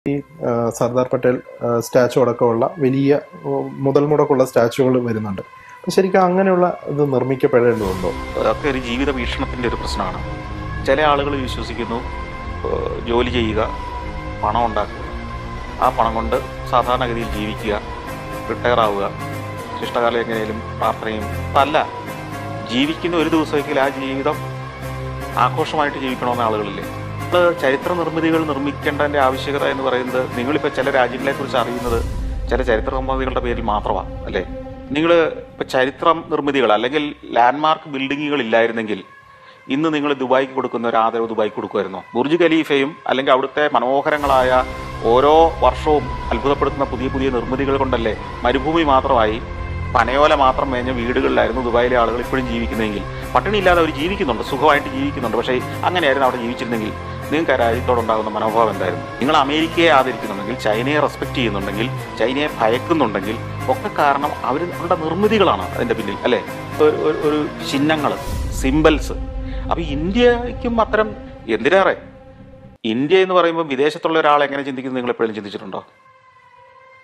ഈ ആ, സർദാർ പട്ടേൽ സ്റ്റാച്ചു അടക്കമുള്ള വലിയ ഉം, മുതൽ മുടക്കുള്ള സ്റ്റാച്ചുകൾ വരുന്നുണ്ട് അപ്പൊ ശരിക്കും അങ്ങനെയുള്ള ഇത് നിർമ്മിക്കപ്പെടേണ്ടതുണ്ടോ അതൊക്കെ ഒരു ജീവിത വീക്ഷണത്തിൻ്റെ ഒരു പ്രശ്നമാണ് ചില ആളുകൾ വിശ്വസിക്കുന്നു ഏഹ് ജോലി ചെയ്യുക പണം ഉണ്ടാക്കുക ആ പണം കൊണ്ട് സാധാരണഗതിയിൽ ജീവിക്കുക റിട്ടയർ ആവുക ശിഷ്ടകാലം എങ്ങനെയും പ്രാർത്ഥനയും അല്ല ജീവിക്കുന്ന ഒരു ദിവസമെങ്കിൽ ആ ജീവിതം ആഘോഷമായിട്ട് ജീവിക്കണമെന്ന ആളുകളില്ലേ നമ്മൾ ചരിത്ര നിർമ്മിതികൾ നിർമ്മിക്കേണ്ടതിൻ്റെ ആവശ്യകത എന്ന് പറയുന്നത് നിങ്ങളിപ്പോൾ ചില രാജ്യങ്ങളെക്കുറിച്ച് അറിയുന്നത് ചില ചരിത്ര നിർമ്മിതികളുടെ പേരിൽ മാത്രമാണ് അല്ലേ നിങ്ങൾ ഇപ്പോൾ ചരിത്രം നിർമ്മിതികൾ അല്ലെങ്കിൽ ലാൻഡ്മാർക്ക് ബിൽഡിങ്ങുകൾ ഇല്ലായിരുന്നെങ്കിൽ ഇന്ന് നിങ്ങൾ ദുബായിക്ക് കൊടുക്കുന്ന ഒരു ആദരവ് ദുബായിക്ക് കൊടുക്കുമായിരുന്നോ ബുർജ് ഖലീഫയും അല്ലെങ്കിൽ അവിടുത്തെ മനോഹരങ്ങളായ ഓരോ വർഷവും അത്ഭുതപ്പെടുത്തുന്ന പുതിയ പുതിയ നിർമ്മിതികൾ കൊണ്ടല്ലേ മരുഭൂമി മാത്രമായി പനയോല മാത്രം മേഞ്ഞ വീടുകളിലായിരുന്നു ദുബായിലെ ആളുകൾ ഇപ്പോഴും ജീവിക്കുന്നതെങ്കിൽ പട്ടിണിയില്ലാതെ അവർ ജീവിക്കുന്നുണ്ട് സുഖമായിട്ട് ജീവിക്കുന്നുണ്ട് പക്ഷേ അങ്ങനെയായിരുന്നു അവിടെ ജീവിച്ചിരുന്നെങ്കിൽ നിങ്ങൾക്ക് ആ രാജ്യത്തോടുണ്ടാകുന്ന മനോഭാവം എന്തായിരുന്നു നിങ്ങൾ അമേരിക്കയെ ആദരിക്കുന്നുണ്ടെങ്കിൽ ചൈനയെ റെസ്പെക്ട് ചെയ്യുന്നുണ്ടെങ്കിൽ ചൈനയെ ഭയക്കുന്നുണ്ടെങ്കിൽ ഒക്കെ കാരണം അവർ അവരുടെ നിർമ്മിതികളാണ് അതിൻ്റെ പിന്നിൽ അല്ലേ ഒരു- ഒരു- ഒരു ചിഹ്നങ്ങൾ സിമ്പിൾസ് അപ്പോൾ ഇന്ത്യക്കും അത്തരം എന്തിനേറെ ഇന്ത്യ എന്ന് പറയുമ്പോൾ വിദേശത്തുള്ള ഒരാൾ എങ്ങനെ ചിന്തിക്കുന്നത് നിങ്ങൾ എപ്പോഴും ചിന്തിച്ചിട്ടുണ്ടോ